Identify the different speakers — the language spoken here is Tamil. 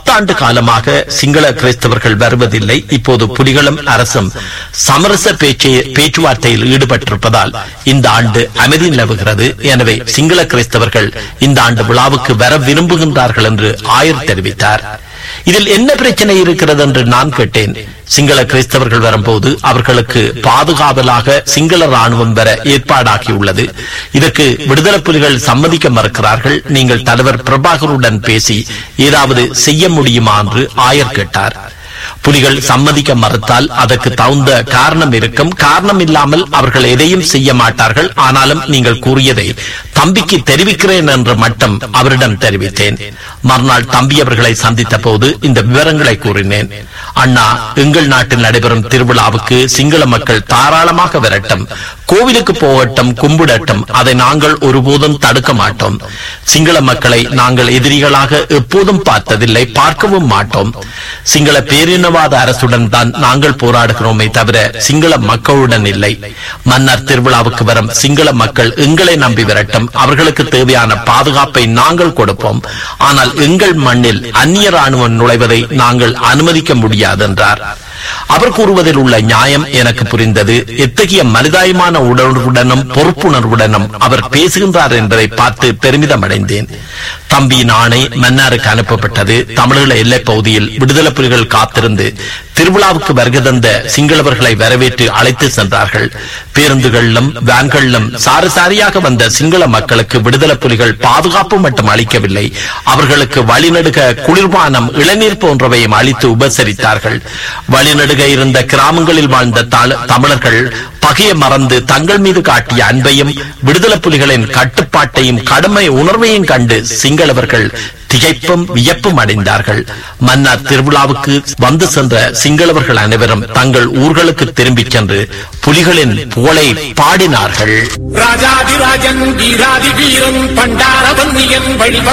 Speaker 1: பத்தாண்டு காலமாக சிங்கள கிறிஸ்தவர்கள் வருவதில்லை இப்போது புலிகளும் அரசும் சமரச பேச்சு பேச்சுவார்த்தையில் ஈடுபட்டிருப்பதால் இந்த ஆண்டு அமைதி நிலவுகிறது எனவே சிங்கள கிறிஸ்தவர்கள் இந்த ஆண்டு விழாவுக்கு வர விரும்புகின்றார்கள் என்று ஆயர் தெரிவித்தார் இதில் என்ன பிரச்சனை இருக்கிறது என்று நான் கேட்டேன் சிங்கள கிறிஸ்தவர்கள் வரும்போது அவர்களுக்கு பாதுகாவலாக சிங்கள ராணுவம் வர ஏற்பாடாகியுள்ளது இதற்கு விடுதலை புலிகள் சம்மதிக்க மறுக்கிறார்கள் நீங்கள் தலைவர் பிரபாகருடன் பேசி ஏதாவது செய்ய முடியுமா என்று ஆயர் கேட்டார் புலிகள் சம்மதிக்க மறுத்தால் அதற்கு தகுந்த காரணம் இருக்கும் காரணம் இல்லாமல் அவர்கள் எதையும் செய்ய மாட்டார்கள் ஆனாலும் நீங்கள் கூறியதை தம்பிக்கு தெரிவிக்கிறேன் என்ற மட்டம் அவரிடம் தெரிவித்தேன் மறுநாள் தம்பி அவர்களை சந்தித்த போது இந்த விவரங்களை கூறினேன் அண்ணா எங்கள் நாட்டில் நடைபெறும் திருவிழாவுக்கு சிங்கள மக்கள் தாராளமாக வரட்டும் கோவிலுக்கு போகட்டும் கும்பிடட்டும் அதை நாங்கள் ஒருபோதும் தடுக்க மாட்டோம் சிங்கள மக்களை நாங்கள் எதிரிகளாக எப்போதும் பார்த்ததில்லை பார்க்கவும் மாட்டோம் சிங்கள பேரினவாத அரசுடன் தான் நாங்கள் போராடுகிறோமே தவிர சிங்கள மக்களுடன் இல்லை மன்னர் திருவிழாவுக்கு வரும் சிங்கள மக்கள் எங்களை நம்பி வரட்டும் அவர்களுக்கு தேவையான பாதுகாப்பை நாங்கள் கொடுப்போம் ஆனால் எங்கள் மண்ணில் அந்நிய ராணுவம் நுழைவதை நாங்கள் அனுமதிக்க முடியாது என்றார் அவர் கூறுவதில் உள்ள நியாயம் எனக்கு புரிந்தது எத்தகைய மனிதாயமான உணர்வுடனும் பொறுப்புணர்வுடனும் அவர் பேசுகின்றார் என்பதை பார்த்து பெருமிதம் அடைந்தேன் தம்பியின் ஆணை மன்னாருக்கு அனுப்பப்பட்டது தமிழீழ எல்லைப் பகுதியில் விடுதலை புலிகள் காத்திருந்து திருவிழாவுக்கு வருகை தந்த சிங்களவர்களை வரவேற்று அழைத்து சென்றார்கள் பேருந்துகளிலும் வேன்களிலும் சாரி சாரியாக வந்த சிங்கள மக்களுக்கு விடுதலை புலிகள் பாதுகாப்பு மட்டும் அளிக்கவில்லை அவர்களுக்கு வழிநடுக குளிர்பானம் இளநீர் போன்றவையும் அளித்து உபசரித்தார்கள் வழிநடுக இருந்த கிராமங்களில் வாழ்ந்த தாழ- தமிழர்கள் பகையை மறந்து தங்கள் மீது காட்டிய அன்பையும் விடுதலை புலிகளின் கட்டுப்பாட்டையும் கடுமை உணர்வையும் கண்டு சிங்களவர்கள் திகைப்பும் வியப்பும் அடைந்தார்கள் மன்னார் திருவிழாவுக்கு வந்து சென்ற சிங்களவர்கள் அனைவரும் தங்கள் ஊர்களுக்கு திரும்பிச் சென்று புலிகளின் புகழை பாடினார்கள்
Speaker 2: ராஜாதிராஜன் வீராதி வீரன் பண்டாரவன்னியன் வழி